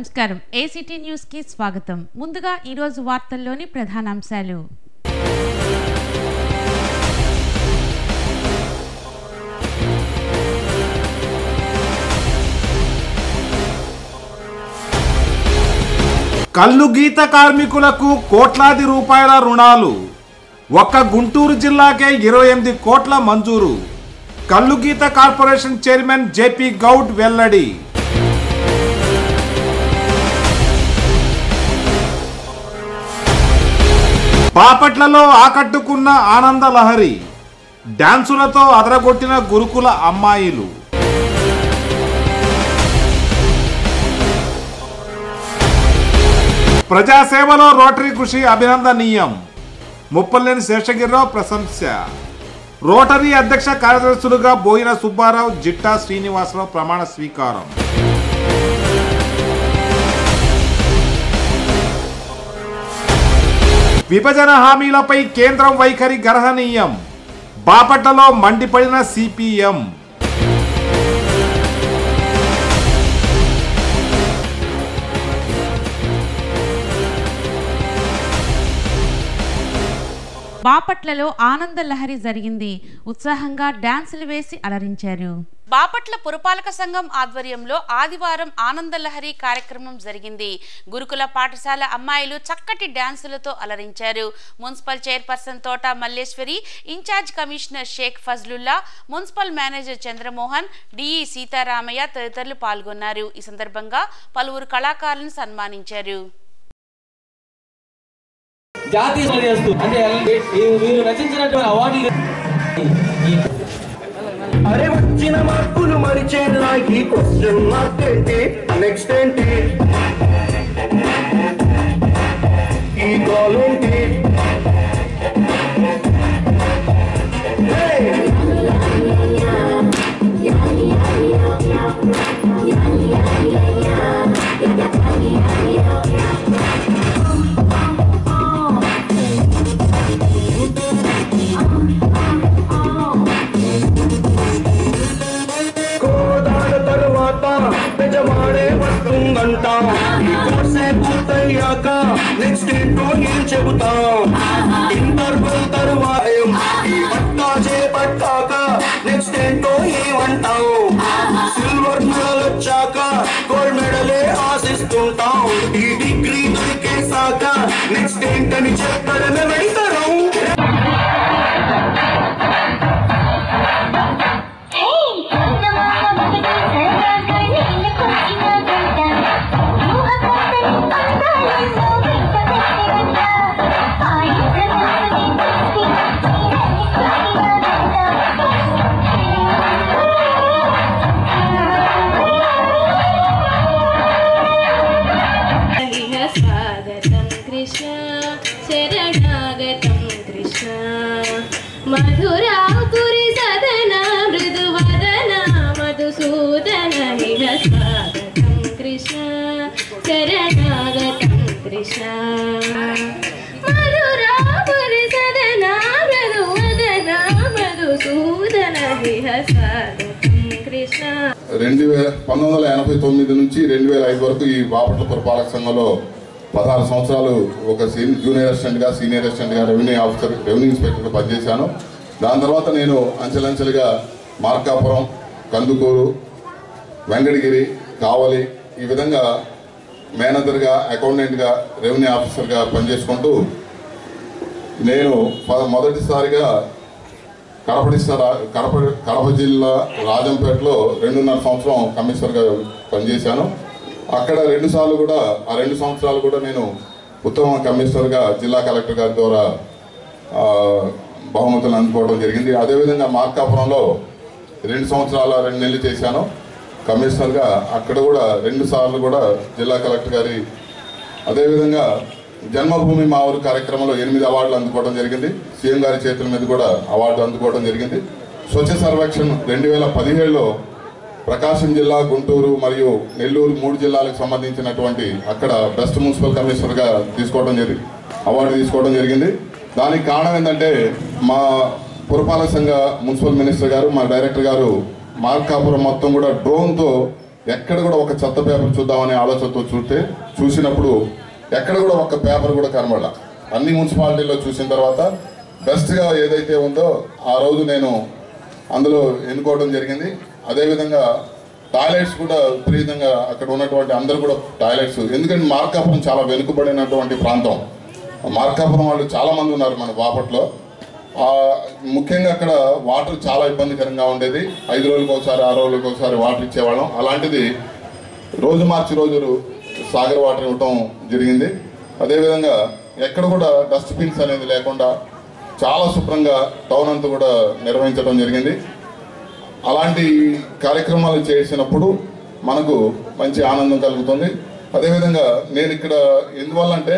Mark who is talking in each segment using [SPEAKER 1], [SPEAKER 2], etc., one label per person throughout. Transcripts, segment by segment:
[SPEAKER 1] నమస్కారం ACT news కి స్వాగతం ముందుగా ఈరోజు వార్తల్లోని ప్రధానాంశాలు
[SPEAKER 2] కల్లు గీత కార్మికులకు కోట్లాది రూపాయల రుణాలు ఒక్క గుంటూరు జిల్లాకే ఇరవై ఎనిమిది కోట్ల మంజూరు కల్లు గీత కార్పొరేషన్ చైర్మన్ జేపీ గౌడ్ వెల్లడి బాపట్లలో ఆకట్టుకున్న ఆనంద లహరి డాన్సులతో అదరగొట్టిన గురుకుల అమ్మాయిలు ప్రజాసేవలో రోటరీ కృషి అభినందనీయం ముప్పలేని శేషగిరిరావు ప్రశంస రోటరీ అధ్యక్ష కార్యదర్శులుగా బోయిన సుబ్బారావు జిట్టా శ్రీనివాసరావు ప్రమాణ స్వీకారం విభజన హామీలపై కేంద్రం వైఖరి గర్హనీయం బాపట్లలో మండిపడిన సిపిఎం
[SPEAKER 1] బాపట్లలో ఆనంద లహరి జరిగింది ఉత్సాహంగా డాన్సులు వేసి అలరించారు
[SPEAKER 3] బాపట్ల పురపాలక సంఘం ఆధ్వర్యంలో ఆదివారం ఆనందలహరి కార్యక్రమం జరిగింది గురుకుల పాఠశాల అమ్మాయిలు చక్కటి డ్యాన్సులతో అలరించారు municipal chairperson Thota Malleswari in charge commissioner Shaik Fazlullah municipal manager Chandramohan DE Seetharamaiah తదితరులు పాల్గొన్నారు ఈ సందర్భంగా పలువురు కళాకారులను సన్మానించారు
[SPEAKER 4] జాతీయ స్థాయి చేస్తూ అంటే ఈ- వీరు రచించినటువంటి అవార్డులు
[SPEAKER 5] అరే వచ్చిన మార్పులు మరిచేలా ఈ క్వశ్చన్ మార్క్ ఏంటి నెక్స్ట్ ఏంటి ఈ కాల్ ఏంటి Hey! కోదాడ తరువాత నిజమాడే వస్తుందంట ఈ కోర్సే పూర్తయ్యాక నెక్స్ట్ ఏంటో ఏం చెబుతాం ఇంటర్వెల్ తరువాత పట్టా చేపట్టాక నెక్స్ట్ ఏంటో ఏమంటాం సిల్వర్ మెడల్ వచ్చాక గోల్డ్ మెడలే ఆశిస్తుంటాం ఈ డిగ్రీ దొరికేసాక నెక్స్ట్ ఏంటని చెప్పడమే వెళ్తారు
[SPEAKER 6] స్వాగతం కృష్ణ శరణాగతం కృష్ణ మధురాపురి సదన మృదువదన మధుసూదన ఇహ స్వాగతం కృష్ణ శరణాగతం కృష్ణ మధురాపురి సదన మృదువదన మధుసూదన ఇహ స్వాగతం కృష్ణ
[SPEAKER 7] రెండు వేల పంతొమ్మిది వందల ఎనభై తొమ్మిది నుంచి రెండు వేల ఐదు వరకు ఈ బాపట్ల పురపాలక సంఘంలో పదహారు సంవత్సరాలు ఒక సీన్ జూనియర్ అసిస్టెంట్గా సీనియర్ అసిస్టెంట్గా రెవెన్యూ ఆఫీసర్ రెవెన్యూ ఇన్స్పెక్టర్గా పనిచేశాను దాని తర్వాత నేను అంచెలంచెలుగా మార్కాపురం కందుకూరు వెంకటగిరి కావలి ఈ విధంగా మేనేజర్గా అకౌంటెంట్గా రెవెన్యూ ఆఫీసర్గా పనిచేసుకుంటూ నేను ప- మొదటిసారిగా కడప డిస్ట్రిక్ట్ రా- కడప కడప జిల్లా రాజంపేటలో రెండున్నర సంవత్సరం కమిషనర్గా పనిచేశాను అక్కడ రెండు సార్లు కూడా ఆ రెండు సంవత్సరాలు కూడా నేను ఉత్తమ కమిషనర్గా జిల్లా కలెక్టర్ గారి ద్వారా ఆ, బహుమతులు అందుకోవడం జరిగింది అదేవిధంగా మార్కాపురంలో రెండు సంవత్సరాల రెండు నెలలు చేశాను కమిషనర్గా అక్కడ కూడా రెండు సార్లు కూడా జిల్లా కలెక్టర్ గారి అదేవిధంగా జన్మభూమి మా ఊరు కార్యక్రమంలో ఎనిమిది అవార్డులు అందుకోవడం జరిగింది సీఎం గారి చేతుల మీద కూడా అవార్డు అందుకోవడం జరిగింది స్వచ్ఛ సర్వేక్షణ్ రెండు వేల పదిహేడులో ప్రకాశం జిల్లా గుంటూరు మరియు నెల్లూరు మూడు జిల్లాలకు సంబంధించినటువంటి అక్కడ బెస్ట్ మున్సిపల్ కమిషనర్గా తీసుకోవడం జరిగింది అవార్డు తీసుకోవడం జరిగింది దానికి కారణం ఏంటంటే మా పురపాలక సంఘ మున్సిపల్ మినిస్టర్ గారు మా డైరెక్టర్ గారు మార్కాపురం మొత్తం కూడా డ్రోన్తో ఎక్కడ కూడా ఒక చెత్త పేపర్ చూద్దామనే ఆలోచనతో చూస్తే చూసినప్పుడు ఎక్కడ కూడా ఒక పేపర్ కూడా కనబడాల అన్ని మున్సిపాలిటీల్లో చూసిన తర్వాత బెస్ట్గా ఏదైతే ఉందో ఆ రోజు నేను అందులో ఎన్నుకోవడం జరిగింది అదేవిధంగా టాయిలెట్స్ కూడా విపరీతంగా అక్కడ ఉన్నటువంటి అందరూ కూడా టాయిలెట్స్ ఎందుకంటే మార్కాపురం చాలా వెనుకబడినటువంటి ప్రాంతం మార్కాపురం వాళ్ళు చాలా మంది ఉన్నారు మన బాపట్లో ఆ, ముఖ్యంగా అక్కడ వాటర్ చాలా ఇబ్బందికరంగా ఉండేది ఐదు రోజులకు ఒకసారి ఆరు రోజులకు ఒకసారి వాటర్ ఇచ్చేవాళ్ళం అలాంటిది రోజు మార్చి రోజు సాగర్ వాటర్ ఇవ్వటం జరిగింది అదేవిధంగా ఎక్కడ కూడా డస్ట్బిన్స్ అనేది లేకుండా చాలా శుభ్రంగా టౌన్ అంతా కూడా నిర్వహించడం జరిగింది అలాంటి కార్యక్రమాలు చేసినప్పుడు మనకు మంచి ఆనందం కలుగుతుంది అదేవిధంగా నేను ఇక్కడ ఎందువల్ల అంటే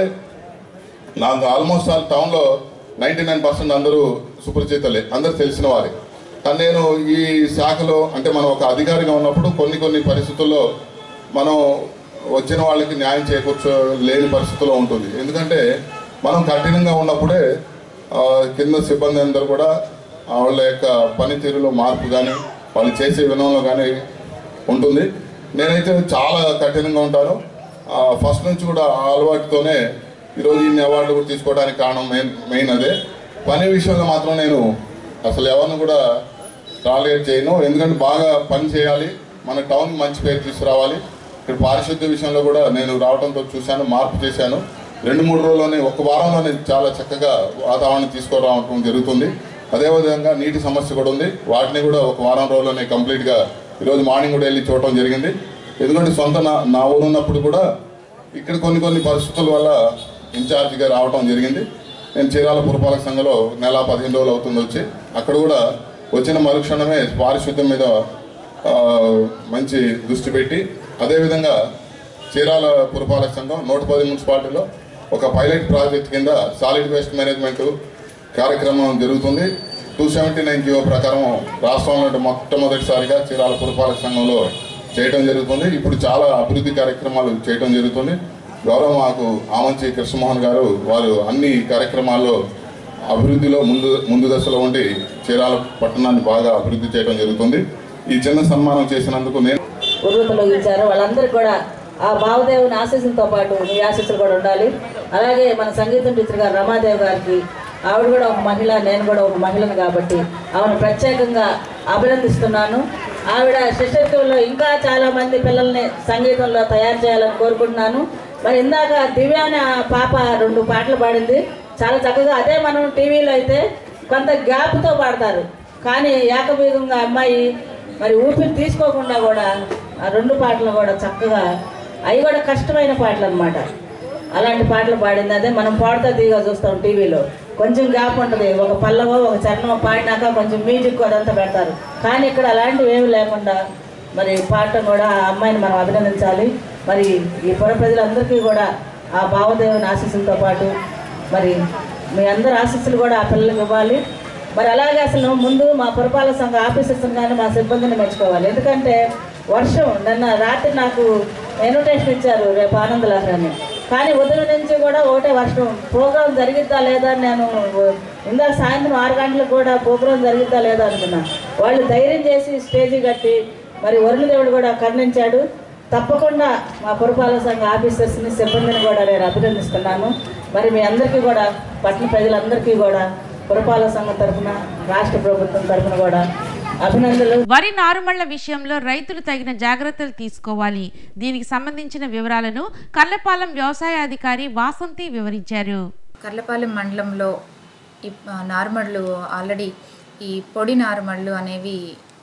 [SPEAKER 7] నాకు ఆల్మోస్ట్ ఆల్ టౌన్లో నైంటీ నైన్ పర్సెంట్ అందరూ సుపరిచితలే అందరూ తెలిసిన వారే కానీ నేను ఈ శాఖలో అంటే మనం ఒక అధికారిగా ఉన్నప్పుడు కొన్ని కొన్ని పరిస్థితుల్లో మనం వచ్చిన వాళ్ళకి న్యాయం చేకూర్చలేని పరిస్థితుల్లో ఉంటుంది ఎందుకంటే మనం కఠినంగా ఉన్నప్పుడే ఆ, కింద సిబ్బంది అందరూ కూడా ఆ, వాళ్ళ యొక్క పనితీరులో మార్పు కానీ వాళ్ళు చేసే విధానంలో కానీ ఉంటుంది నేనైతే చాలా కఠినంగా ఉంటాను ఆ, ఫస్ట్ నుంచి కూడా ఆ అలవాటుతోనే ఈరోజు ఇన్ని అవార్డులు కూడా తీసుకోవడానికి కారణం మెయిన్ మెయిన్ అదే పని విషయంలో మాత్రం నేను అసలు ఎవరిని కూడా టార్గెట్ చేయను ఎందుకంటే బాగా పని చేయాలి మన టౌన్కి మంచి పేరు తీసుకురావాలి ఇక్కడ పారిశుద్ధ్య విషయంలో కూడా నేను రావడంతో చూశాను మార్పు చేశాను రెండు మూడు రోజుల్లోనే ఒక వారంలోనే చాలా చక్కగా వాతావరణం తీసుకురావడం జరుగుతుంది అదేవిధంగా నీటి సమస్య కూడా ఉంది వాటిని కూడా ఒక వారం రోజుల్లోనే కంప్లీట్గా ఈరోజు మార్నింగ్ కూడా వెళ్ళి చూడటం జరిగింది ఎందుకంటే సొంత నా నా ఊరు ఉన్నప్పుడు కూడా ఇక్కడ కొన్ని కొన్ని పరిస్థితుల వల్ల ఇన్ఛార్జిగా రావడం జరిగింది నేను చీరాల పురపాలక సంఘంలో నెల పదిహేను రోజులు అవుతుంది వచ్చి అక్కడ కూడా వచ్చిన మరుక్షణమే పారిశుద్ధ్యం మీద ఆ, మంచి దృష్టి పెట్టి అదేవిధంగా చీరాల పురపాలక సంఘం నూట పది మున్సిపాలిటీలో ఒక పైలట్ ప్రాజెక్ట్ కింద సాలిడ్ వేస్ట్ మేనేజ్మెంట్ కార్యక్రమం జరుగుతుంది టూ సెవెంటీ నైన్ జియో ప్రకారం రాష్ట్రంలో మొట్టమొదటిసారిగా చీరాల పురపాలక సంఘంలో చేయడం జరుగుతుంది ఇప్పుడు చాలా అభివృద్ధి కార్యక్రమాలు చేయడం జరుగుతుంది గౌరవ మాకు ఆమంచి కృష్ణమోహన్ గారు వారు అన్ని కార్యక్రమాల్లో అభివృద్ధిలో ముందు ముందు దశలో ఉండి చీరాల పట్టణాన్ని బాగా అభివృద్ధి చేయడం జరుగుతుంది ఈ చిన్న సన్మానం చేసినందుకు నేను
[SPEAKER 8] ఉర్రూతలో ఇచ్చారు వాళ్ళందరికీ కూడా ఆ భావదేవుని ఆశీస్సులతో పాటు మీ ఆశీస్సులు కూడా ఉండాలి అలాగే మన సంగీతం టీచర్ గారు రమాదేవి గారికి ఆవిడ కూడా ఒక మహిళ నేను కూడా ఒక మహిళను కాబట్టి ఆవిడ ప్రత్యేకంగా అభినందిస్తున్నాను ఆవిడ శిష్యత్వంలో ఇంకా చాలా మంది పిల్లల్ని సంగీతంలో తయారు చేయాలని కోరుకుంటున్నాను మరి ఇందాక దివ్య అనే ఆ పాప రెండు పాటలు పాడింది చాలా చక్కగా అదే మనం టీవీలో అయితే కొంత గ్యాప్తో పాడతారు కానీ ఏకబీగంగా అమ్మాయి మరి ఊపిరి తీసుకోకుండా కూడా ఆ రెండు పాటలు కూడా చక్కగా అవి కూడా కష్టమైన పాటలు అనమాట అలాంటి పాటలు పాడింది అదే మనం పాడుతా తీగా చూస్తాం టీవీలో కొంచెం గ్యాప్ ఉంటుంది ఒక పల్లవో ఒక చరణమో పాడినాక కొంచెం మ్యూజిక్ అదంతా పెడతారు కానీ ఇక్కడ అలాంటివి ఏమి లేకుండా మరి పాడటం కూడా ఆ అమ్మాయిని మనం అభినందించాలి మరి ఈ పుర ప్రజలందరికీ కూడా ఆ భావదేవుని ఆశీస్సులతో పాటు మరి మీ అందరి ఆశీస్సులు కూడా ఆ పిల్లలకు ఇవ్వాలి మరి అలాగే అసలు ముందు మా పురపాలక సంఘ ఆఫీసర్స్ కానీ మా సిబ్బందిని మెచ్చుకోవాలి ఎందుకంటే వర్షం నిన్న రాత్రి నాకు ఇన్విటేషన్ ఇచ్చారు రేపు ఆనందలహరి అని కానీ ఉదయం నుంచి కూడా ఒకటే వర్షం ప్రోగ్రాం జరిగిద్దా లేదా అని నేను ఇందాక సాయంత్రం ఆరు గంటలకు కూడా ప్రోగ్రాం జరిగిద్దా లేదా అనుకున్నా వాళ్ళు ధైర్యం చేసి స్టేజీ కట్టి మరి వరుణదేవుడు కూడా కరుణించాడు తప్పకుండా మా పురపాలక సంఘ ఆఫీసర్స్ని సిబ్బందిని కూడా నేను అభినందిస్తున్నాను మరి మీ అందరికీ కూడా పట్టణ ప్రజలందరికీ కూడా పురపాలక సంఘం తరఫున రాష్ట్ర ప్రభుత్వం తరఫున కూడా అభినందనలు
[SPEAKER 1] వరి నారుమళ్ల విషయంలో రైతులు తగిన జాగ్రత్తలు తీసుకోవాలి దీనికి సంబంధించిన వివరాలను కల్లపాలెం వ్యవసాయ అధికారి వాసంతి వివరించారు
[SPEAKER 9] కర్లపాలెం మండలంలో ఈ ఆ, నారుమడులు ఆల్రెడీ ఈ పొడి నారుమడులు అనేవి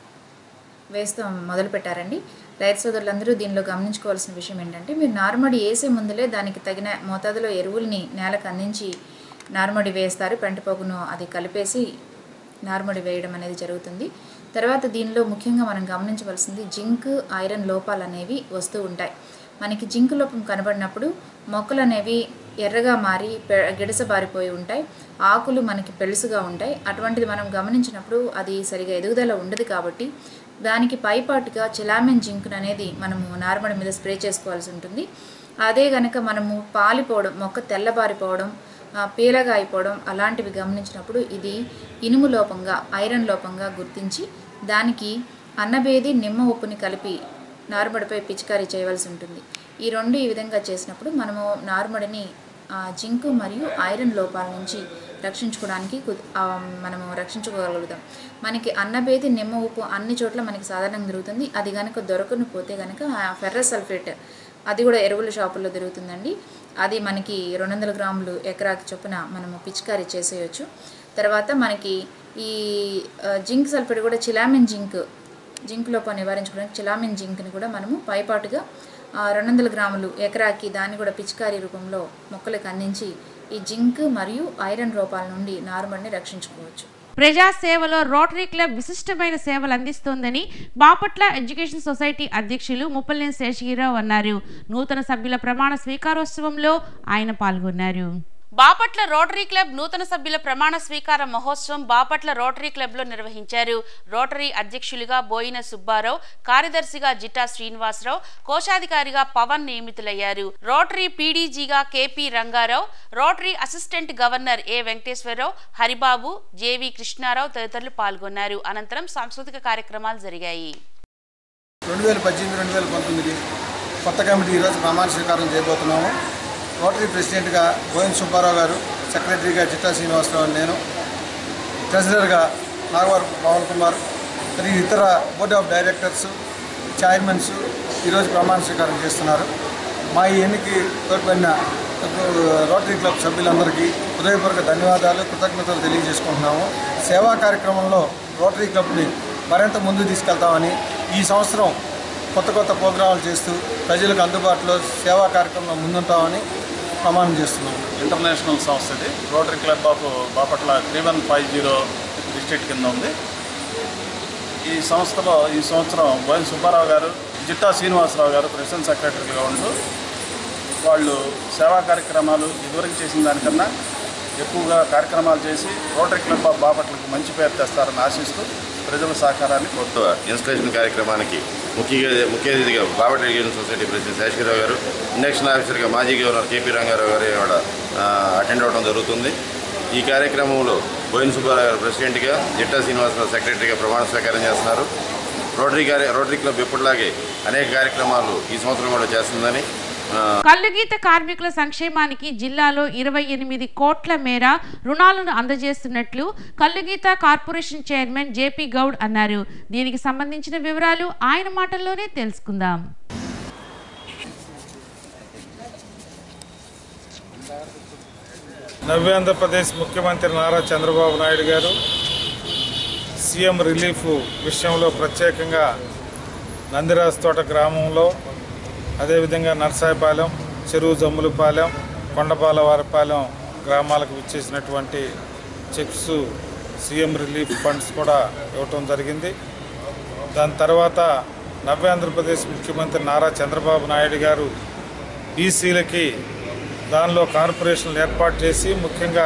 [SPEAKER 9] వేస్తాం మొదలుపెట్టారండి రైతు సోదరులందరూ దీనిలో గమనించుకోవాల్సిన విషయం ఏంటంటే మీరు నారుమడి వేసే ముందులే దానికి తగిన మోతాదులో ఎరువుల్ని నేలకు అందించి నారుమడి వేస్తారు పెంటపోగును అది కలిపేసి నారుమడి వేయడం అనేది జరుగుతుంది తర్వాత దీనిలో ముఖ్యంగా మనం గమనించవలసింది జింక్ ఐరన్ లోపాలు అనేవి వస్తూ ఉంటాయి మనకి జింక్ లోపం కనబడినప్పుడు మొక్కలు అనేవి ఎర్రగా మారి పె- గిడసబారిపోయి ఉంటాయి ఆకులు మనకి పెలుసుగా ఉంటాయి అటువంటిది మనం గమనించినప్పుడు అది సరిగా ఎదుగుదల ఉండదు కాబట్టి దానికి పైపాటుగా చిలామిన్ జింక్ అనేది మనము నార్మల్ మీద స్ప్రే చేసుకోవాల్సి ఉంటుంది అదే గనక మనము పాలిపోవడం మొక్క తెల్లబారిపోవడం ఆ, పీలగా అయిపోవడం అలాంటివి గమనించినప్పుడు ఇది ఇనుము లోపంగా ఐరన్ లోపంగా గుర్తించి దానికి అన్నబేది నిమ్మ ఉప్పుని కలిపి నారుమడిపై పిచికారీ చేయవలసి ఉంటుంది ఈ రెండు ఈ విధంగా చేసినప్పుడు మనము నారుమడిని ఆ, జింకు మరియు ఐరన్ లోపాల నుంచి రక్షించుకోవడానికి కు- ఆ, మనము రక్షించుకోగలుగుతాం మనకి అన్నబేది నిమ్మ ఉప్పు అన్ని చోట్ల మనకి సాధారణంగా దొరుకుతుంది అది కనుక దొరకని పోతే కనుక ఫెర్రస్ సల్ఫేట్ అది కూడా ఎరువుల షాపుల్లో దొరుకుతుందండి అది మనకి రెండు వందల గ్రాములు ఎకరాకి చొప్పున మనము పిచికారీ చేసేయచ్చు తర్వాత మనకి ఈ ఆ, జింక్ సల్ఫేట్ కూడా చిలామిన్ జింక్ జింక్ లోపం నివారించుకోవడానికి చిలామిన్ జింక్ని కూడా మనము పైపాటుగా ఆ, రెండు వందల గ్రాములు ఎకరాకి దాన్ని కూడా పిచికారీ రూపంలో మొక్కలకు అందించి ఈ జింక్ మరియు ఐరన్ రూపాల నుండి నారుమడిని రక్షించుకోవచ్చు
[SPEAKER 1] ప్రజా సేవలో రోటరీ క్లబ్ విశిష్టమైన సేవలు అందిస్తోందని బాపట్ల ఎడ్యుకేషన్ సొసైటీ అధ్యక్షులు ముప్పలేని శేషగిరిరావు అన్నారు నూతన సభ్యుల ప్రమాణ స్వీకారోత్సవంలో ఆయన పాల్గొన్నారు
[SPEAKER 3] బాపట్ల రోటరీ క్లబ్ నూతన సభ్యుల ప్రమాణ స్వీకార మహోత్సవం బాపట్ల రోటరీ క్లబ్లో నిర్వహించారు రోటరీ అధ్యక్షులుగా బోయిన సుబ్బారావు కార్యదర్శిగా జిట్టా శ్రీనివాసరావు కోశాధికారిగా పవన్ నియమితులయ్యారు రోటరీ పీడీజీగా KP Rangarao rotary assistant governor A Venkateswararao Haribabu JV Krishnarao తదితరులు పాల్గొన్నారు అనంతరం సాంస్కృతిక కార్యక్రమాలు జరిగాయి
[SPEAKER 10] రెండు వేల పద్దెనిమిది రెండు వేల పంతొమ్మిది కొత్త కమిటీ ఈరోజు ప్రమాణ స్వీకారం చేయబోతున్నాము రోటరీ ప్రెసిడెంట్గా గోవింద్ సుబ్బారావు గారు సెక్రటరీగా చిట్టా శ్రీనివాసరావు అని నేను ట్రెజరర్గా నాగవర్ పవన్ కుమార్ మరియు ఇతర బోర్డ్ ఆఫ్ డైరెక్టర్స్ చైర్మన్స్ ఈరోజు ప్రమాణ స్వీకారం చేస్తున్నారు మా ఈ ఎన్నిక తోడ్పడిన రోటరీ క్లబ్ సభ్యులందరికీ హృదయపూర్వక ధన్యవాదాలు కృతజ్ఞతలు తెలియజేసుకుంటున్నాము సేవా కార్యక్రమంలో రోటరీ క్లబ్ని మరింత ముందుకు తీసుకెళ్తామని ఈ సంవత్సరం కొత్త కొత్త ప్రోగ్రాములు చేస్తూ ప్రజలకు అందుబాటులో సేవా కార్యక్రమంలో ముందుంటామని ప్రమాణం చేస్తున్నాము
[SPEAKER 11] ఇంటర్నేషనల్ సంస్థ ఇది rotary club of Bapatla three one five zero district కింద ఉంది ఈ సంస్థలో ఈ సంవత్సరం బోయిన సుబ్బారావు గారు జిట్టా శ్రీనివాసరావు గారు ప్రెసిడెంట్ సెక్రటరీగా ఉంటూ వాళ్ళు సేవా కార్యక్రమాలు ఇదివరకు చేసిన దానికన్నా ఎక్కువగా కార్యక్రమాలు చేసి రోటరీ క్లబ్ ఆఫ్ బాపట్లకు మంచి పేరు తెస్తారని ఆశిస్తూ ప్రజల సహకారాన్ని కోరుతూ
[SPEAKER 12] ఇన్స్పిరేషన్ కార్యక్రమానికి ముఖ్య ముఖ్య అతిథిగా Bapatla education society president Seshagirirao గారు ఇండక్షన్ ఆఫీసర్గా మాజీ గవర్నర్ కేపీ రంగారావు గారు కూడా అటెండ్ అవ్వడం జరుగుతుంది ఈ కార్యక్రమంలో బోయిన సుబ్బారావు గారు ప్రెసిడెంట్గా జిట్టా శ్రీనివాసరావు సెక్రటరీగా ప్రమాణ స్వీకారం చేస్తున్నారు రోటరీ కార్య రోటరీ క్లబ్ ఎప్పటిలాగే అనేక కార్యక్రమాలు ఈ సంవత్సరం కూడా చేస్తుందని ఆ,
[SPEAKER 1] కల్లుగీత కార్మికుల సంక్షేమానికి జిల్లాలో ఇరవై ఎనిమిది కోట్ల మేర రుణాలను అందజేస్తున్నట్లు కల్లుగీత కార్పొరేషన్ చైర్మన్ జేపీ గౌడ్ అన్నారు దీనికి సంబంధించిన వివరాలు ఆయన మాటల్లోనే తెలుసుకుందాం
[SPEAKER 13] నవ్య ఆంధ్రప్రదేశ్ ముఖ్యమంత్రి నారా చంద్రబాబు నాయుడు గారు సీఎం రిలీఫ్ విషయంలో ప్రత్యేకంగా నందిరాజ్ తోట గ్రామంలో అదేవిధంగా నర్సాయిపాలెం చెరువు జమ్ములపాలెం కొండపాలవారిపాలెం గ్రామాలకు విచ్చేసినటువంటి చెక్స్ సీఎం రిలీఫ్ ఫండ్స్ కూడా ఇవ్వటం జరిగింది దాని తర్వాత నవ్య ఆంధ్రప్రదేశ్ ముఖ్యమంత్రి నారా చంద్రబాబు నాయుడు గారు బీసీలకి దానిలో కార్పొరేషన్లు ఏర్పాటు చేసి ముఖ్యంగా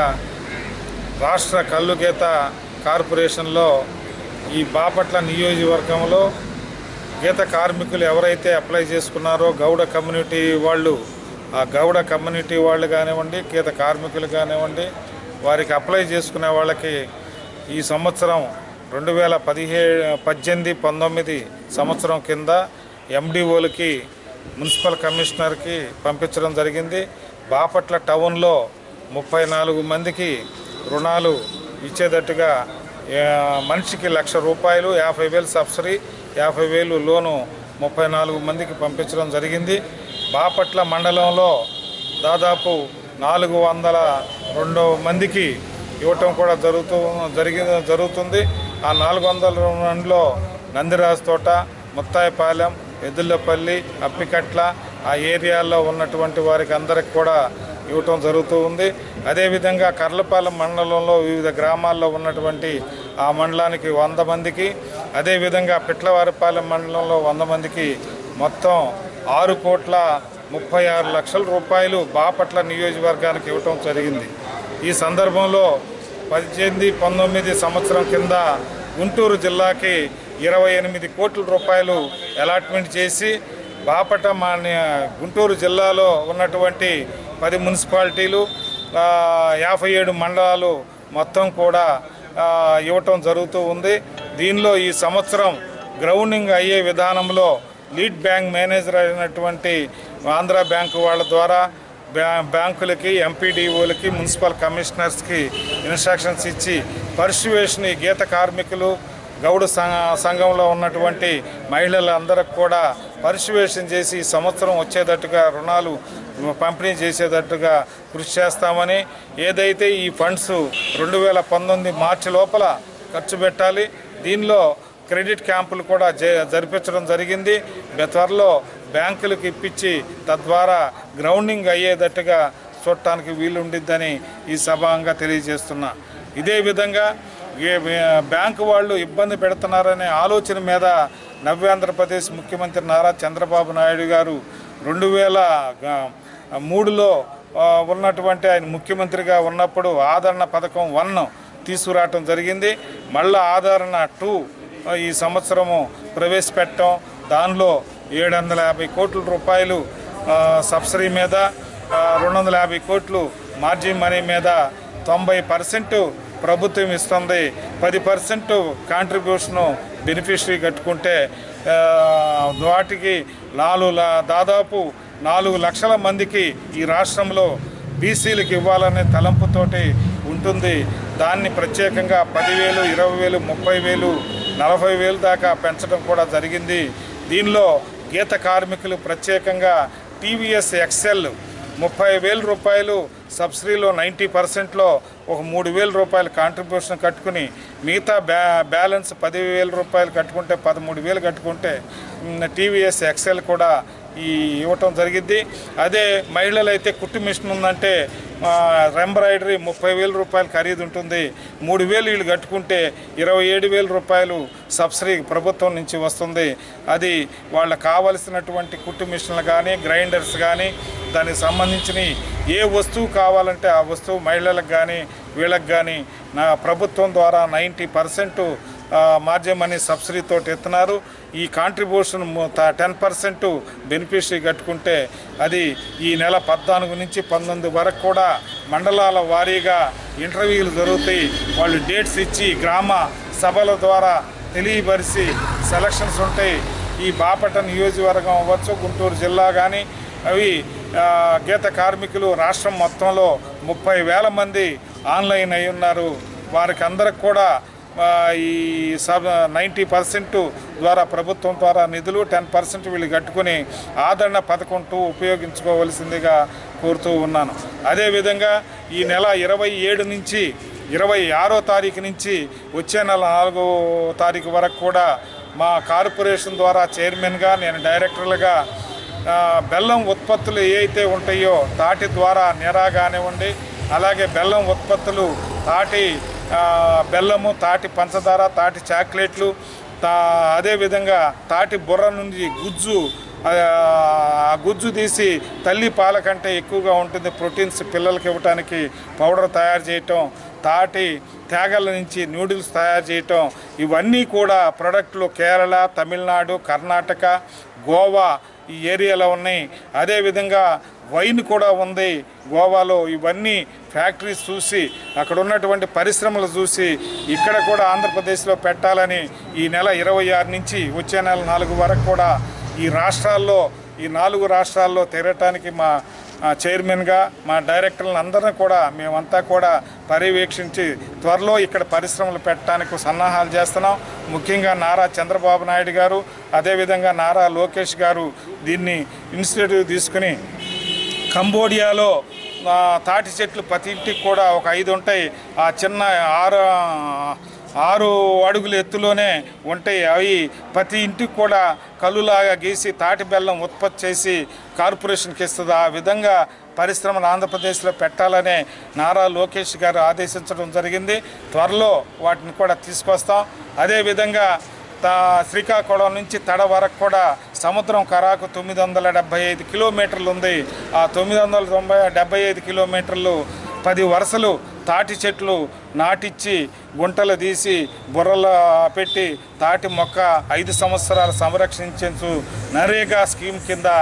[SPEAKER 13] రాష్ట్ర కల్లుగీత కార్పొరేషన్లో ఈ బాపట్ల నియోజకవర్గంలో గీత కార్మికులు ఎవరైతే అప్లై చేసుకున్నారో గౌడ కమ్యూనిటీ వాళ్ళు ఆ గౌడ కమ్యూనిటీ వాళ్ళు కానివ్వండి గీత కార్మికులు కానివ్వండి వారికి అప్లై చేసుకునే వాళ్ళకి ఈ సంవత్సరం రెండు వేల పదిహేడు పద్దెనిమిది పంతొమ్మిది సంవత్సరం కింద ఎండిఓలకి మున్సిపల్ కమిషనర్కి పంపించడం జరిగింది బాపట్ల టౌన్లో ముప్పై నాలుగు మందికి రుణాలు ఇచ్చేటట్టుగా ఆ, మనిషికి లక్ష రూపాయలు యాభై వేలు సబ్సిడీ యాభై వేలు లోను ముప్పై నాలుగు మందికి పంపించడం జరిగింది బాపట్ల మండలంలో దాదాపు నాలుగు వందల రెండు మందికి ఇవ్వటం కూడా జరుగుతూ జరిగి జరుగుతుంది ఆ నాలుగు వందల రెండులో నందిరాజు తోట ముత్తాయిపాలెం ఎద్దులపల్లి అప్పికట్ల ఆ ఏరియాల్లో ఉన్నటువంటి వారికి అందరికి కూడా ఇవ్వటం జరుగుతూ ఉంది అదేవిధంగా కర్లపాలెం మండలంలో వివిధ గ్రామాల్లో ఉన్నటువంటి ఆ మండలానికి వంద మందికి అదేవిధంగా పిట్లవారిపాలెం మండలంలో వంద మందికి మొత్తం ఆరు కోట్ల ముప్పై ఆరు లక్షల రూపాయలు బాపట్ల నియోజకవర్గానికి ఇవ్వటం జరిగింది ఈ సందర్భంలో పద్దెనిమిది పంతొమ్మిది సంవత్సరం కింద గుంటూరు జిల్లాకి ఇరవై ఎనిమిది కోట్ల రూపాయలు అలాట్మెంట్ చేసి బాపట మాన్య గుంటూరు జిల్లాలో ఉన్నటువంటి పది మున్సిపాలిటీలు ఆ, యాభై ఏడు మండలాలు మొత్తం కూడా ఆ, ఇవ్వటం జరుగుతూ ఉంది దీనిలో ఈ సంవత్సరం గ్రౌండింగ్ అయ్యే విధానంలో లీడ్ బ్యాంక్ మేనేజర్ అయినటువంటి ఆంధ్ర బ్యాంకు వాళ్ళ ద్వారా బ్యా బ్యాంకులకి ఎంపీడీఓలకి మున్సిపల్ కమిషనర్స్కి ఇన్స్ట్రక్షన్స్ ఇచ్చి పర్సువేషన్ ఈ గీత కార్మికులు గౌడ సంఘ- సంఘంలో ఉన్నటువంటి మహిళలందరికి కూడా పర్సువేషన్ చేసి ఈ సంవత్సరం వచ్చేటట్టుగా రుణాలు పంపిణీ చేసేటట్టుగా కృషి చేస్తామని ఏదైతే ఈ ఫండ్స్ రెండు వేల పంతొమ్మిది మార్చి లోపల ఖర్చు పెట్టాలి దీనిలో క్రెడిట్ క్యాంపులు కూడా జ- జరిపించడం జరిగింది బె- త్వరలో బ్యాంకులకు ఇప్పించి తద్వారా గ్రౌండింగ్ అయ్యేటట్టుగా చూడటానికి వీలుండిద్దని ఈ సభాంగా తెలియజేస్తున్నా ఇదే విధంగా ఏ- ఏ- బ్యాంకు వాళ్ళు ఇబ్బంది పెడుతున్నారనే ఆలోచన మీద నవ్యాంధ్రప్రదేశ్ ముఖ్యమంత్రి నారా చంద్రబాబు నాయుడు గారు రెండు వేల గ- మూడులో ఆ, ఉన్నటువంటి ఆయన ముఖ్యమంత్రిగా ఉన్నప్పుడు ఆదరణ పథకం వన్ తీసుకురావటం జరిగింది మళ్ళా ఆదరణ టూ ఈ సంవత్సరము ప్రవేశపెట్టడం దానిలో ఏడు వందల యాభై కోట్ల రూపాయలు ఆ, సబ్సిడీ మీద ఆ, రెండు వందల యాభై కోట్లు మార్జిన్ మనీ మీద తొంభై పర్సెంట్ ప్రభుత్వం ఇస్తుంది పది పర్సెంట్ కాంట్రిబ్యూషను బెనిఫిషరీ కట్టుకుంటే ఆ, వాటికి నాలుగు ల- దాదాపు నాలుగు లక్షల మందికి ఈ రాష్ట్రంలో బీసీలకు ఇవ్వాలనే తలంపుతోటి ఉంటుంది దాన్ని ప్రత్యేకంగా పదివేలు ఇరవై వేలు ముప్పై వేలు నలభై వేలు దాకా పెంచడం కూడా జరిగింది దీనిలో గీత కార్మికులు ప్రత్యేకంగా టీవీఎస్ ఎక్సెల్ ముప్పై వేల రూపాయలు సబ్సిడీలో నైంటీ పర్సెంట్లో ఒక మూడు వేల రూపాయలు కాంట్రిబ్యూషన్ కట్టుకుని మిగతా బ్యా బ్యాలెన్స్ పదివేల రూపాయలు కట్టుకుంటే పదమూడు వేలు కట్టుకుంటే టీవీఎస్ ఎక్సెల్ కూడా ఈ ఇవ్వటం జరిగింది అదే మహిళలు అయితే కుట్టు మిషన్ ఉందంటే ఎంబ్రాయిడరీ ముప్పై వేల రూపాయలు ఖరీదు ఉంటుంది మూడు వేలు వీళ్ళు కట్టుకుంటే ఇరవై ఏడు వేల రూపాయలు సబ్సిడీ ప్రభుత్వం నుంచి వస్తుంది అది వాళ్ళకి కావలసినటువంటి కుట్టు మిషన్లు కానీ గ్రైండర్స్ కానీ దానికి సంబంధించిన ఏ వస్తువు కావాలంటే ఆ వస్తువు మహిళలకు కానీ వీళ్ళకి కానీ నా ప్రభుత్వం ద్వారా నైంటీ పర్సెంట్ మార్జిన్ మనీ సబ్సిడీతో ఇస్తున్నారు ఈ కాంట్రిబ్యూషన్ టెన్ పర్సెంట్ బెనిఫిషరీ కట్టుకుంటే అది ఈ నెల పద్నాలుగు నుంచి పంతొమ్మిది వరకు కూడా మండలాల వారీగా ఇంటర్వ్యూలు జరుగుతాయి వాళ్ళు డేట్స్ ఇచ్చి గ్రామ సభల ద్వారా తెలియపరిచి సెలక్షన్స్ ఉంటాయి ఈ బాపట నియోజకవర్గం అవ్వచ్చు గుంటూరు జిల్లా కానీ అవి ఆ, గీత కార్మికులు రాష్ట్రం మొత్తంలో ముప్పై వేల మంది ఆన్లైన్ అయి ఉన్నారు వారికి అందరికి కూడా ఆ, ఈ సబ్ నైంటీ పర్సెంట్ ద్వారా ప్రభుత్వం ద్వారా నిధులు టెన్ పర్సెంట్ వీళ్ళు కట్టుకుని ఆదరణ పథకం టూ ఉపయోగించుకోవలసిందిగా కోరుతూ ఉన్నాను అదేవిధంగా ఈ నెల ఇరవై ఏడు నుంచి ఇరవై ఆరో తారీఖు నుంచి వచ్చే నెల నాలుగో తారీఖు వరకు కూడా మా కార్పొరేషన్ ద్వారా చైర్మన్గా నేను డైరెక్టర్లుగా ఆ, బెల్లం ఉత్పత్తులు ఏ అయితే ఉంటాయో తాటి ద్వారా నెరా కానివ్వండి అలాగే బెల్లం ఉత్పత్తులు తాటి ఆ, బెల్లము తాటి పంచదార తాటి చాక్లెట్లు తా అదేవిధంగా తాటి బుర్ర నుంచి గుజ్జు ఆ ఆ గుజ్జు తీసి తల్లి పాల కంటే ఎక్కువగా ఉంటుంది ప్రోటీన్స్ పిల్లలకి ఇవ్వడానికి పౌడర్ తయారు చేయటం తాటి తేగల నుంచి నూడిల్స్ తయారు చేయటం ఇవన్నీ కూడా ప్రొడక్ట్లు కేరళ తమిళనాడు కర్ణాటక గోవా ఈ ఏరియాలో ఉన్నాయి అదేవిధంగా వైన్ కూడా ఉంది గోవాలో ఇవన్నీ ఫ్యాక్టరీస్ చూసి అక్కడ ఉన్నటువంటి పరిశ్రమలు చూసి ఇక్కడ కూడా ఆంధ్రప్రదేశ్లో పెట్టాలని ఈ నెల ఇరవై ఆరు నుంచి వచ్చే నెల నాలుగు వరకు కూడా ఈ రాష్ట్రాల్లో ఈ నాలుగు రాష్ట్రాల్లో తిరగటానికి మా ఆ, చైర్మన్గా మా డైరెక్టర్లను అందరినీ కూడా మేమంతా కూడా పర్యవేక్షించి త్వరలో ఇక్కడ పరిశ్రమలు పెట్టడానికి సన్నాహాలు చేస్తున్నాం ముఖ్యంగా నారా చంద్రబాబు నాయుడు గారు అదేవిధంగా నారా లోకేష్ గారు దీన్ని ఇనిషియేటివ్ తీసుకుని కంబోడియాలో ఆ, తాటి చెట్లు ప్రతి ఇంటికి కూడా ఒక ఐదు ఉంటాయి ఆ చిన్న ఆరు ఆరు అడుగుల ఎత్తులోనే ఉంటాయి అవి ప్రతి ఇంటికి కూడా కళ్ళులాగా గీసి తాటి బెల్లం ఉత్పత్తి చేసి కార్పొరేషన్కి ఇస్తుంది ఆ విధంగా పరిశ్రమలు ఆంధ్రప్రదేశ్లో పెట్టాలనే నారా లోకేష్ గారు ఆదేశించడం జరిగింది త్వరలో వాటిని కూడా తీసుకొస్తాం అదేవిధంగా తా శ్రీకాకుళం నుంచి తడ వరకు కూడా సముద్రం కరాకు తొమ్మిది వందల డెబ్బై ఐదు కిలోమీటర్లు ఉంది ఆ తొమ్మిది వందల తొంభై డెబ్బై ఐదు కిలోమీటర్లు పది వరుసలు తాటి చెట్లు నాటిచ్చి గుంటలు తీసి బుర్రలు పెట్టి తాటి మొక్క ఐదు సంవత్సరాలు సంరక్షించు నరేగా స్కీమ్ కింద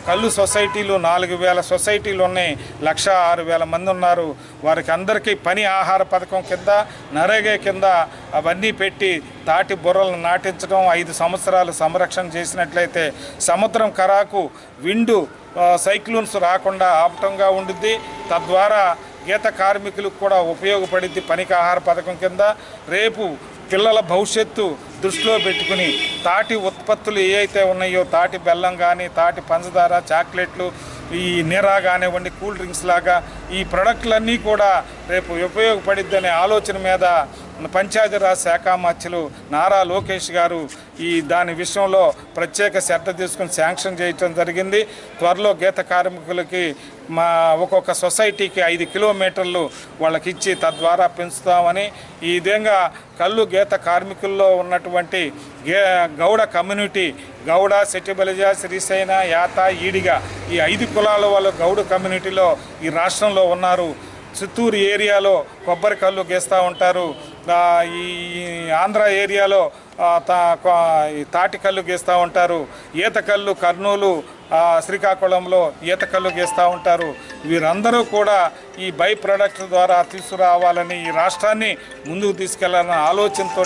[SPEAKER 13] కళ్ళు సొసైటీలు నాలుగు వేల సొసైటీలు ఉన్నాయి లక్ష ఆరు వేల మంది ఉన్నారు వారికి అందరికీ పని ఆహార పథకం కింద నరేగే కింద అవన్నీ పెట్టి తాటి బుర్రలను నాటించడం ఐదు సంవత్సరాలు సంరక్షణ చేసినట్లయితే సముద్రం కరాకు విండు ఆ, సైక్లోన్స్ రాకుండా ఆపటంగా ఉండుద్ది తద్వారా గీత కార్మికులకు కూడా ఉపయోగపడిద్ది పనికి ఆహార పథకం కింద రేపు పిల్లల భవిష్యత్తు దృష్టిలో పెట్టుకుని తాటి ఉత్పత్తులు ఏ అయితే ఉన్నాయో తాటి బెల్లం కానీ తాటి పంచదార చాక్లెట్లు ఈ నీరా కానివ్వండి కూల్ డ్రింక్స్ లాగా ఈ ప్రొడక్ట్లన్నీ కూడా రేపు ఉపయోగపడిద్దనే ఆలోచన మీద పంచాయతీరాజ్ శాఖ మంత్రులు నారా లోకేష్ గారు ఈ దాని విషయంలో ప్రత్యేక శ్రద్ధ తీసుకుని శాంక్షన్ చేయటం జరిగింది త్వరలో గీత కార్మికులకి మా ఒక్కొక్క సొసైటీకి ఐదు కిలోమీటర్లు వాళ్ళకి ఇచ్చి తద్వారా పెంచుతామని ఈ విధంగా కళ్ళు గీత కార్మికుల్లో ఉన్నటువంటి గే గౌడ కమ్యూనిటీ గౌడ సెటిబలిజ శ్రీశైన యాత ఈడిగా ఈ ఐదు కులాల వాళ్ళు గౌడ కమ్యూనిటీలో ఈ రాష్ట్రంలో ఉన్నారు చిత్తూరు ఏరియాలో కొబ్బరి కళ్ళు గీస్తూ ఉంటారు ఆ, ఈ ఆంధ్ర ఏరియాలో ఆ, తా కొ- ఈ తాటి కళ్ళు గీస్తూ ఉంటారు ఈత కళ్ళు కర్నూలు ఆ, శ్రీకాకుళంలో ఈత కళ్ళు గీస్తూ ఉంటారు వీరందరూ కూడా ఈ బై ప్రొడక్ట్ ద్వారా తీసుకురావాలని ఈ రాష్ట్రాన్ని ముందుకు తీసుకెళ్లాలన్న ఆలోచనతో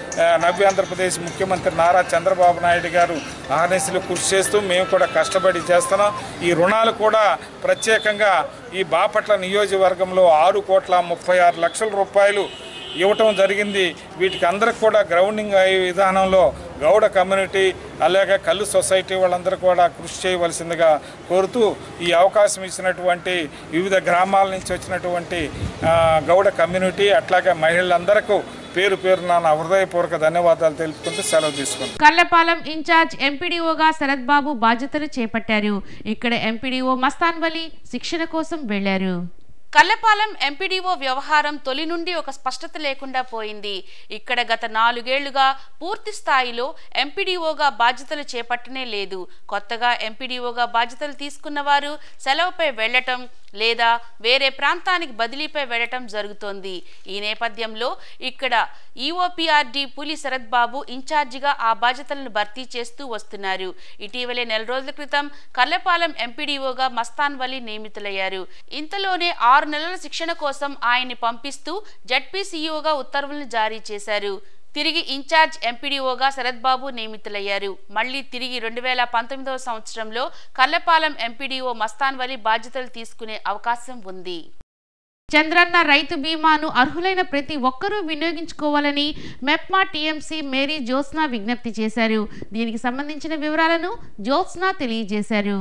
[SPEAKER 13] నవ్య ఆంధ్రప్రదేశ్ ముఖ్యమంత్రి నారా చంద్రబాబు నాయుడు గారు ఆర్ఎస్లు కృషి చేస్తూ మేము కూడా కష్టపడి చేస్తున్నాం ఈ రుణాలు కూడా ప్రత్యేకంగా ఈ బాపట్ల నియోజకవర్గంలో ఆరు కోట్ల ముప్పై ఆరు లక్షల రూపాయలు ఇవ్వటం జరిగింది వీటికి అందరికి కూడా గ్రౌండింగ్ అయ్యే విధానంలో గౌడ కమ్యూనిటీ అలాగే కళ్ళు సొసైటీ వాళ్ళందరూ కూడా కృషి చేయవలసిందిగా కోరుతూ ఈ అవకాశం ఇచ్చినటువంటి వివిధ గ్రామాల నుంచి వచ్చినటువంటి ఆ, గౌడ కమ్యూనిటీ అట్లాగే మహిళలందరికీ పేరు పేరున నా హృదయపూర్వక ధన్యవాదాలు తెలుపుకుంటూ సెలవు తీసుకుంటాను
[SPEAKER 1] కల్లపాలెం ఇన్ఛార్జ్ ఎంపీడీఓగా శరత్ బాబు బాధ్యతలు చేపట్టారు ఇక్కడ ఎంపీడీఓ మస్తాన్ వలి శిక్షణ కోసం వెళ్లారు
[SPEAKER 3] కల్లపాలెం ఎంపీడీఓ వ్యవహారం తొలి నుండి ఒక స్పష్టత లేకుండా పోయింది ఇక్కడ గత నాలుగేళ్లుగా పూర్తి స్థాయిలో ఎంపీడీఓగా బాధ్యతలు చేపట్టనే లేదు కొత్తగా ఎంపీడీఓగా బాధ్యతలు తీసుకున్న వారు సెలవుపై వెళ్లటం లేదా వేరే ప్రాంతానికి బదిలీపై వెళ్లటం జరుగుతోంది ఈ నేపథ్యంలో ఇక్కడ ఈఓపీఆర్డి పులి శరత్ బాబు ఇన్ఛార్జిగా ఆ బాధ్యతలను భర్తీ చేస్తూ వస్తున్నారు ఇటీవలే నెల రోజుల క్రితం కల్లపాలెం ఎంపీడీఓగా మస్తాన్ వలి నియమితులయ్యారు ఇంతలోనే ఆరు నెలల శిక్షణ కోసం ఆయన్ని పంపిస్తూ జడ్పీ సీఈఓగా ఉత్తర్వులను జారీ చేశారు తిరిగి ఇన్ఛార్జ్ ఎంపీడీఓగా శరత్ బాబు నియమితులయ్యారు మళ్ళీ తిరిగి రెండు వేల పంతొమ్మిదవ సంవత్సరంలో కల్లపాలెం ఎంపీడీఓ మస్తాన్ వలి బాధ్యతలు తీసుకునే అవకాశం ఉంది
[SPEAKER 1] చంద్రన్న రైతు బీమాను అర్హులైన ప్రతి ఒక్కరూ వినియోగించుకోవాలని మెప్మా టీఎంసీ మేరీ జ్యోత్స్న విజ్ఞప్తి చేశారు దీనికి సంబంధించిన వివరాలను జ్యోత్స్న తెలియజేశారు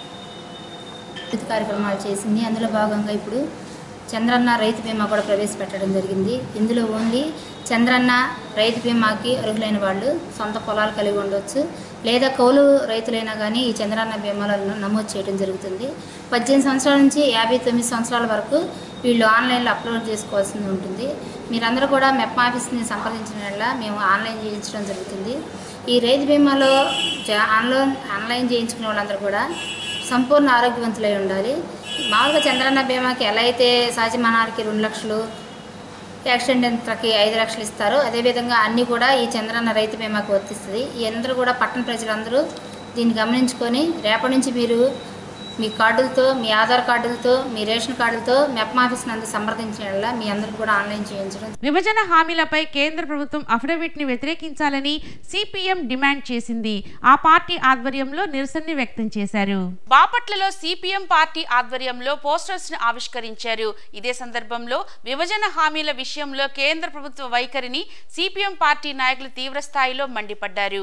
[SPEAKER 14] అభివృద్ధి కార్యక్రమాలు చేసింది అందులో భాగంగా ఇప్పుడు చంద్రన్న రైతు బీమా కూడా ప్రవేశపెట్టడం జరిగింది ఇందులో ఓన్లీ చంద్రన్న రైతు బీమాకి అర్హులైన వాళ్ళు సొంత పొలాలు కలిగి ఉండొచ్చు లేదా కౌలు రైతులైనా కానీ ఈ చంద్రన్న బీమాలను నమోదు చేయడం జరుగుతుంది పద్దెనిమిది సంవత్సరాల నుంచి యాభై తొమ్మిది సంవత్సరాల వరకు వీళ్ళు ఆన్లైన్లో అప్లోడ్ చేసుకోవాల్సి ఉంటుంది మీరందరూ కూడా మెప్ ఆఫీస్ని సంప్రదించిన వల్ల మేము ఆన్లైన్ చేయించడం జరుగుతుంది ఈ రైతు బీమాలో జా- ఆన్లైన్ ఆన్లైన్ చేయించుకునే వాళ్ళందరూ కూడా సంపూర్ణ ఆరోగ్యవంతులై ఉండాలి మామూలుగా చంద్రన్న బీమాకి ఎలా అయితే సహజమానానికి రెండు లక్షలు యాక్సిడెంట్లకి ఐదు లక్షలు ఇస్తారు అదేవిధంగా అన్నీ కూడా ఈ చంద్రన్న రైతు బీమాకి వర్తిస్తుంది ఈ అందరూ కూడా పట్టణ ప్రజలందరూ దీన్ని గమనించుకొని రేపటి నుంచి మీరు మీ కార్డులతో మీ ఆధార్ కార్డులతో మీ రేషన్ కార్డులతో మెప్ ఆఫీస్ నందు సంప్రదించడం వల్ల మీ అందరికీ కూడా ఆన్లైన్ చేయించడం
[SPEAKER 1] విభజన హామీలపై కేంద్ర ప్రభుత్వం అఫిడవిట్ ని వ్యతిరేకించాలని సిపిఎం డిమాండ్ చేసింది ఆ పార్టీ ఆధ్వర్యంలో నిరసనని వ్యక్తం చేశారు
[SPEAKER 3] బాపట్లలో సిపిఎం పార్టీ ఆధ్వర్యంలో పోస్టర్స్ ను ఆవిష్కరించారు ఇదే సందర్భంలో విభజన హామీల విషయంలో కేంద్ర ప్రభుత్వ వైఖరిని సిపిఎం పార్టీ నాయకులు తీవ్ర స్థాయిలో మండిపడ్డారు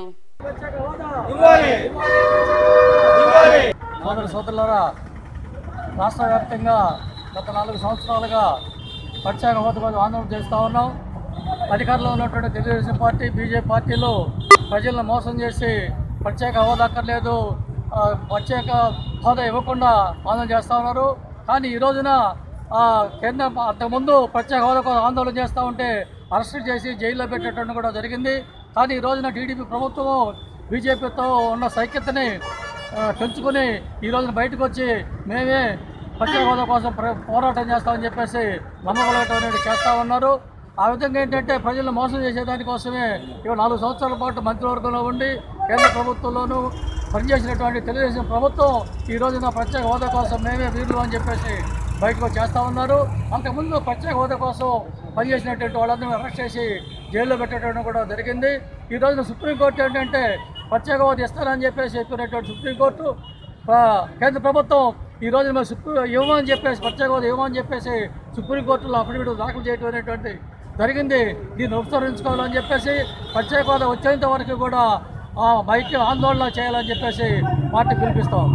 [SPEAKER 15] సోదర సోదరులారా రాష్ట్ర వ్యాప్తంగా గత నాలుగు సంవత్సరాలుగా ప్రత్యేక హోదా కోసం ఆందోళన చేస్తూ ఉన్నాం అధికారంలో ఉన్నటువంటి తెలుగుదేశం పార్టీ బీజేపీ పార్టీలు ప్రజలను మోసం చేసి ప్రత్యేక హోదా అక్కర్లేదు ఆ, ప్రత్యేక హోదా ఇవ్వకుండా ఆందోళన చేస్తూ ఉన్నారు కానీ ఈ రోజున ఆ, కేంద్రం అంతకుముందు ప్రత్యేక హోదా కోసం ఆందోళన చేస్తూ ఉంటే అరెస్ట్ చేసి జైల్లో పెట్టడం కూడా జరిగింది కానీ ఈ రోజున టీడీపీ ప్రభుత్వము బీజేపీతో ఉన్న సైక్యతని ఆ, పెంచుకొని ఈ రోజున బయటకు వచ్చి మేమే ప్రత్యేక హోదా కోసం ప్ర- పోరాటం చేస్తామని చెప్పేసి నమ్మకలగటం అనేది చేస్తూ ఉన్నారు ఆ విధంగా ఏంటంటే ప్రజలను మోసం చేసేదానికోసమే ఇవాళ నాలుగు సంవత్సరాల పాటు మంత్రివర్గంలో ఉండి కేంద్ర ప్రభుత్వంలోనూ పనిచేసినటువంటి తెలుగుదేశం ప్రభుత్వం ఈ రోజున ప్రత్యేక హోదా కోసం మేమే వీరులు అని చెప్పేసి బయటకు చేస్తూ ఉన్నారు అంతకుముందు ప్రత్యేక హోదా కోసం పనిచేసినటువంటి వాళ్ళందరూ అరెస్ట్ చేసి జైల్లో పెట్టడం కూడా జరిగింది ఈ రోజున సుప్రీంకోర్టు ఏంటంటే ప్రత్యేక హోదా ఇస్తారని చెప్పేసి చెప్పినటువంటి సుప్రీంకోర్టు ఆ, కేంద్ర ప్రభుత్వం ఈ రోజు మేము సుప్రీం ఇవ్వమని చెప్పేసి ప్రత్యేక హోదా ఇవ్వమని చెప్పేసి సుప్రీంకోర్టులో అఫిడవిట్ దాఖలు చేయడం అనేటువంటి జరిగింది దీన్ని ఉపసంహరించుకోవాలని చెప్పేసి ప్రత్యేక హోదా వచ్చేంత వరకు కూడా ఆ బైక్ ఆందోళన చేయాలని చెప్పేసి పార్టీ పిలిపిస్తాం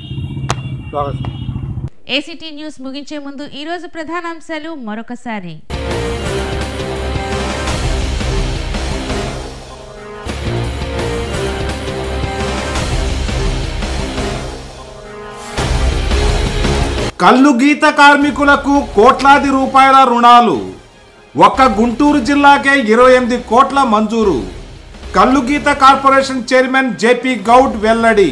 [SPEAKER 1] ఏసీటీ న్యూస్ ముగించే ముందు ఈరోజు ప్రధానాంశాలు మరొకసారి
[SPEAKER 2] కల్లు గీత కార్మికులకు కోట్లాది రూపాయల రుణాలు ఒక్క గుంటూరు జిల్లాకే ఇరవై ఎనిమిది కోట్ల మంజూరు కల్లు గీత కార్పొరేషన్ చైర్మన్ జేపీ గౌడ్ వెల్లడి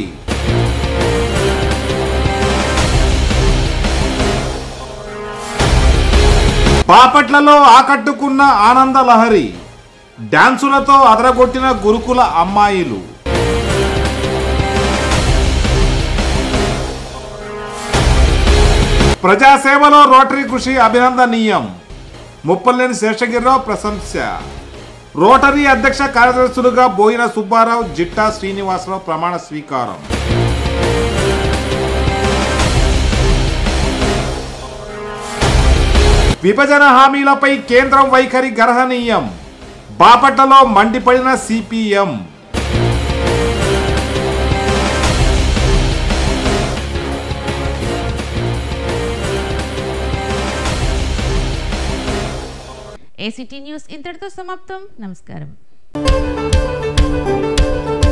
[SPEAKER 2] బాపట్లలో ఆకట్టుకున్న ఆనంద లహరి డాన్సులతో అదరగొట్టిన గురుకుల అమ్మాయిలు ప్రజాసేవలో రోటరీ కృషి అభినందనీయం ముప్పలేని శేషగిరిరావు ప్రశంస రోటరీ అధ్యక్ష కార్యదర్శులుగా బోయిన సుబ్బారావు జిట్టా శ్రీనివాసరావు ప్రమాణ స్వీకారం విభజన హామీలపై కేంద్రం వైఖరి గర్హనీయం బాపట్లలో మండిపడిన సిపిఎం
[SPEAKER 1] ఏసీటీ న్యూస్ ఇంతటితో సమాప్తం నమస్కారం